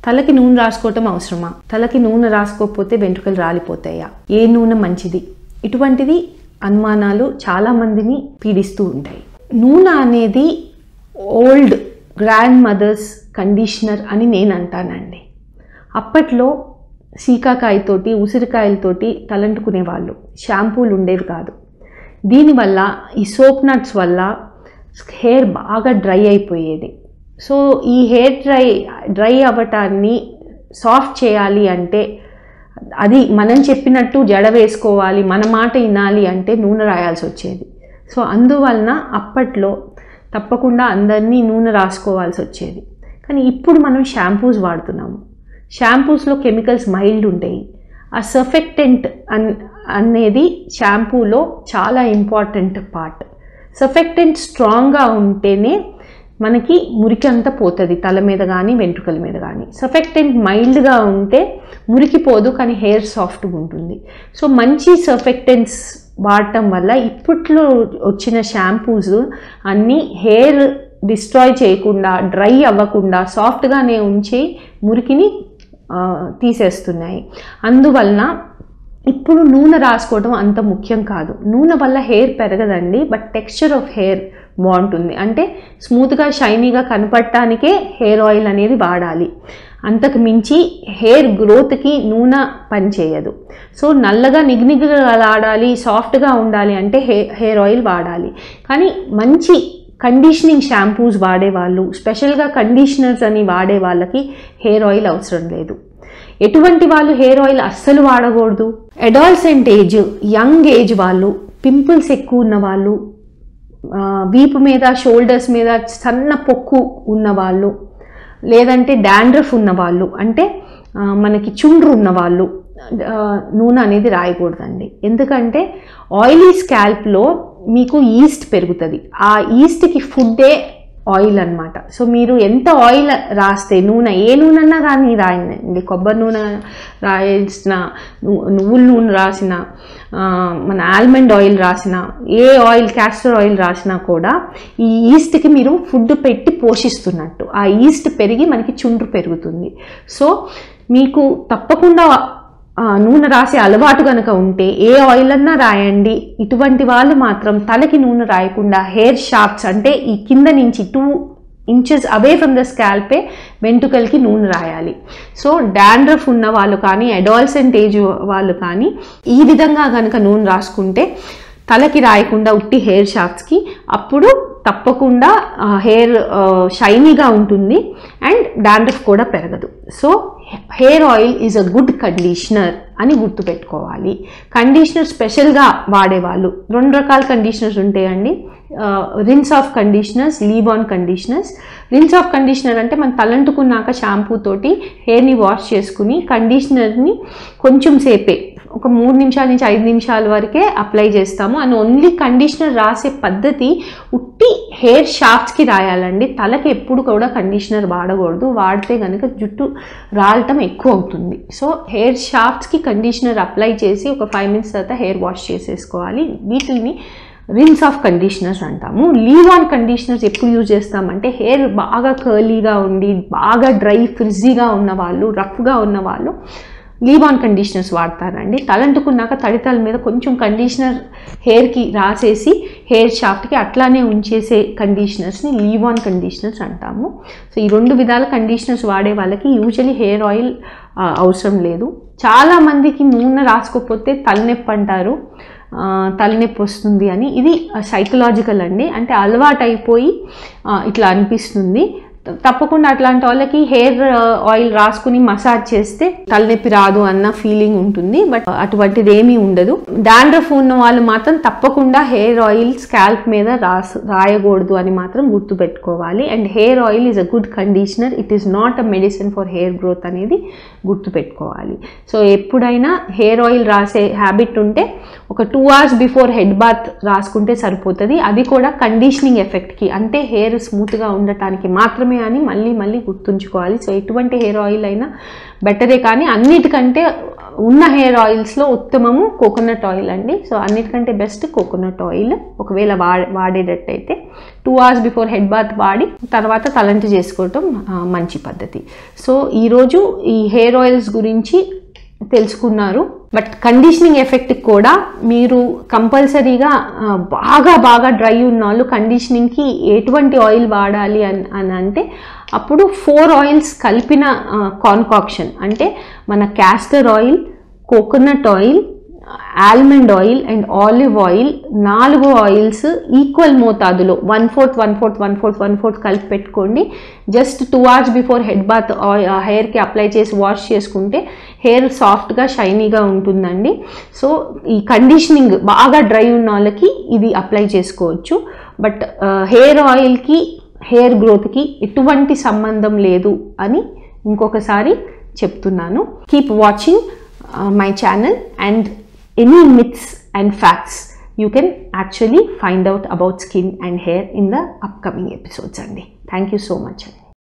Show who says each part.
Speaker 1: తలకి నూనె రాసుకోవటం అవసరమా తలకి నూనె రాసుకోకపోతే వెంట్రుకలు రాలిపోతాయా ఏ నూనె మంచిది ఇటువంటిది అనుమానాలు చాలామందిని పీడిస్తూ ఉంటాయి నూనె అనేది ఓల్డ్ గ్రాండ్ మదర్స్ కండిషనర్ అని నేను అంటానండి అప్పట్లో సీకాకాయతోటి ఉసిరికాయలతోటి తలంటుకునేవాళ్ళు షాంపూలు ఉండేవి కాదు దీనివల్ల ఈ సోప్ నట్స్ వల్ల హెయిర్ బాగా డ్రై అయిపోయేది సో ఈ హెయిర్ డ్రై డ్రై అవ్వటాన్ని సాఫ్ట్ చేయాలి అంటే అది మనం చెప్పినట్టు జడ వేసుకోవాలి మన మాట వినాలి అంటే నూనె రాయాల్సి వచ్చేది సో అందువలన అప్పట్లో తప్పకుండా అందరినీ నూనె రాసుకోవాల్సి వచ్చేది కానీ ఇప్పుడు మనం షాంపూస్ వాడుతున్నాము షాంపూస్లో కెమికల్స్ మైల్డ్ ఉంటాయి ఆ సర్ఫెక్టెంట్ అన్ అనేది షాంపూలో చాలా ఇంపార్టెంట్ పార్ట్ సర్ఫెక్టెంట్ స్ట్రాంగ్గా ఉంటేనే మనకి మురికి అంతా పోతుంది తల మీద కానీ వెంట్రుకల మీద కానీ సర్ఫెక్టెంట్ మైల్డ్గా ఉంటే మురికి పోదు కానీ హెయిర్ సాఫ్ట్గా ఉంటుంది సో మంచి సర్ఫెక్టెంట్స్ వాడటం వల్ల ఇప్పట్లో వచ్చిన షాంపూస్ అన్నీ హెయిర్ డిస్ట్రాయ్ చేయకుండా డ్రై అవ్వకుండా సాఫ్ట్గానే ఉంచి మురికిని ఆ, తీసేస్తున్నాయి అందువలన ఇప్పుడు నూనె రాసుకోవడం అంత ముఖ్యం కాదు నూనె వల్ల హెయిర్ పెరగదండి బట్ టెక్స్చర్ ఆఫ్ హెయిర్ బాగుంటుంది అంటే స్మూత్గా షైనీగా కనపడటానికే హెయిర్ ఆయిల్ అనేది వాడాలి అంతకు మించి హెయిర్ గ్రోత్కి నూనె పనిచేయదు సో నల్లగా నిగ్నిగలాడాలి సాఫ్ట్గా ఉండాలి అంటే హే హెయిర్ ఆయిల్ వాడాలి కానీ మంచి కండిషనింగ్ షాంపూస్ వాడేవాళ్ళు స్పెషల్గా కండిషనర్స్ అని వాడే వాళ్ళకి హెయిర్ ఆయిల్ అవసరం లేదు ఎటువంటి వాళ్ళు హెయిర్ ఆయిల్ అస్సలు వాడకూడదు అడాల్సెంట్ ఏజ్ యంగ్ ఏజ్ వాళ్ళు పింపుల్స్ ఎక్కువ ఉన్న వాళ్ళు ఆ, వీపు మీద షోల్డర్స్ మీద సన్న పొక్కు ఉన్నవాళ్ళు లేదంటే డాండ్రఫ్ ఉన్నవాళ్ళు అంటే ఆ, మనకి చుండ్రు ఉన్నవాళ్ళు ఆ, నూనె అనేది రాయకూడదండి ఎందుకంటే ఆయిలీ స్కాల్ప్లో మీకు ఈస్ట్ పెరుగుతుంది ఆ ఈస్ట్కి ఫుడ్డే ఆయిల్ అన్నమాట సో మీరు ఎంత ఆయిల్ రాస్తే నూనె ఏ నూనె అన్నా కానీ రాయండి కొబ్బరి నూనె రాయాల్సిన ను- నువ్వుల నూనె రాసిన ఆ, మన ఆల్మండ్ ఆయిల్ రాసిన ఏ ఆయిల్ క్యాస్టర్ ఆయిల్ రాసినా కూడా ఈ ఈస్ట్కి మీరు ఫుడ్ పెట్టి పోషిస్తున్నట్టు ఆ ఈస్ట్ పెరిగి మనకి చుండ్రు పెరుగుతుంది సో మీకు తప్పకుండా ఆ, నూనె రాసే అలవాటు కనుక ఉంటే ఏ ఆయిల్ అన్నా రాయండి ఇటువంటి వాళ్ళు మాత్రం తలకి నూనె రాయకుండా హెయిర్ షాఫ్ట్స్ అంటే ఈ కింద నుంచి టూ ఇంచెస్ అవే ఫ్రమ్ ద స్కాల్పే వెంట్రుకలకి నూనె రాయాలి సో డాండ్రఫ్ ఉన్న వాళ్ళు కానీ అడాల్సెంట్ ఏజ్ వాళ్ళు కానీ ఈ విధంగా కనుక నూనె రాసుకుంటే తలకి రాయకుండా ఉట్టి హెయిర్ షాఫ్ట్స్కి అప్పుడు తప్పకుండా హెయిర్ షైనీగా ఉంటుంది అండ్ డాండ్రఫ్ కూడా పెరగదు so hair oil is a good conditioner అని గుర్తుపెట్టుకోవాలి కండిషనర్ స్పెషల్గా వాడేవాళ్ళు రెండు రకాల కండిషనర్స్ ఉంటాయండి rinse off conditioners leave on conditioners rinse off conditioner అంటే మనం తలంటుకున్నాక షాంపూ తోటి హెయిర్ని వాష్ చేసుకుని కండిషనర్ని కొంచెం సేపే ఒక మూడు నిమిషాల నుంచి ఐదు నిమిషాల వరకే అప్లై చేస్తాము అండ్ ఓన్లీ కండిషనర్ రాసే పద్ధతి ఉట్టి హెయిర్ షాఫ్ట్స్కి రాయాలండి తలకి ఎప్పుడు కూడా కండిషనర్ వాడకూడదు వాడితే కనుక జుట్టు రాలటం ఎక్కువ అవుతుంది సో హెయిర్ షాఫ్ట్స్కి కండిషనర్ అప్లై చేసి ఒక ఫైవ్ మినిట్స్ తర్వాత హెయిర్ వాష్ చేసేసుకోవాలి వీటిని రిన్స్ ఆఫ్ కండిషనర్స్ అంటాము లీవ్ ఆన్ కండిషనర్స్ ఎప్పుడు యూజ్ చేస్తామంటే హెయిర్ బాగా కర్లీగా ఉండి బాగా డ్రై ఫ్రిజీగా ఉన్న వాళ్ళు రఫ్గా ఉన్న వాళ్ళు లీవ్ ఆన్ కండిషనర్స్ వాడతారండి తలంటుకున్నాక తడితల మీద కొంచెం కండిషనర్ హెయిర్కి రాసేసి హెయిర్ షాఫ్ట్కి అట్లానే ఉంచేసే కండిషనర్స్ని లీవ్ ఆన్ కండిషనర్స్ అంటాము సో ఈ రెండు విధాల కండిషనర్స్ వాడే వాళ్ళకి యూజువలీ హెయిర్ ఆయిల్ ఆ, అవసరం లేదు చాలామందికి నూనె రాసుకోకపోతే తలనొప్పి అంటారు ఆ, తలనొప్పి వస్తుంది అని ఇది సైకలాజికల్ అండి అంటే అలవాటు అయిపోయి ఆ, ఇట్లా అనిపిస్తుంది త- తప్పకుండా అట్లాంటి వాళ్ళకి హెయిర్ ఆయిల్ రాసుకుని మసాజ్ చేస్తే తలనొప్పి రాదు అన్న ఫీలింగ్ ఉంటుంది బట్ అటువంటిది ఏమీ ఉండదు డాండ్రఫ్ ఉన్న వాళ్ళు మాత్రం తప్పకుండా హెయిర్ ఆయిల్ స్కాల్ప్ మీద రాసు రాయకూడదు అని మాత్రం గుర్తుపెట్టుకోవాలి and hair oil is a good conditioner it is not a medicine for hair growth అనేది గుర్తుపెట్టుకోవాలి సో ఎప్పుడైనా హెయిర్ ఆయిల్ రాసే హ్యాబిట్ ఉంటే ఒక two hours before head bath రాసుకుంటే సరిపోతుంది అది కూడా కండిషనింగ్ ఎఫెక్ట్కి అంటే హెయిర్ స్మూత్గా ఉండటానికి మాత్రమే అని మళ్ళీ మళ్ళీ గుర్తుంచుకోవాలి సో ఎటువంటి హెయిర్ ఆయిల్ అయినా బెటరే కానీ అన్నిటికంటే ఉన్న హెయిర్ ఆయిల్స్లో ఉత్తమము కోకోనట్ ఆయిల్ అండి సో అన్నిటికంటే బెస్ట్ కోకోనట్ ఆయిల్ ఒకవేళ వా వాడేటట్టయితే two hours before head bath వాడి తర్వాత తలంటి చేసుకోవటం ఆ, మంచి పద్ధతి సో ఈరోజు ఈ హెయిర్ ఆయిల్స్ గురించి తెలుసుకున్నారు బట్ కండిషనింగ్ ఎఫెక్ట్ కూడా మీరు కంపల్సరీగా ఆ, బాగా బాగా డ్రై ఉన్న వాళ్ళు కండిషనింగ్కి ఎటువంటి ఆయిల్ వాడాలి అని అని అంటే అప్పుడు ఫోర్ ఆయిల్స్ కలిపిన కాన్కాక్షన్ అంటే మన castor oil coconut oil almond oil and olive oil నాలుగు ఆయిల్స్ ఈక్వల్ మోతాదులో one fourth one fourth one fourth one fourth కలిపి పెట్టుకోండి just two hours before head bath హెయిర్కి అప్లై చేసి వాష్ చేసుకుంటే హెయిర్ సాఫ్ట్గా షైనీగా ఉంటుందండి సో ఈ కండిషనింగ్ బాగా డ్రై ఉన్న వాళ్ళకి ఇది అప్లై చేసుకోవచ్చు బట్ హెయిర్ ఆయిల్కి హెయిర్ గ్రోత్కి ఎటువంటి సంబంధం లేదు అని ఇంకొకసారి చెప్తున్నాను keep watching my channel and any myths and facts you can actually find out about skin and hair in the upcoming episodes అండి థ్యాంక్ యూ సో మచ్ అండి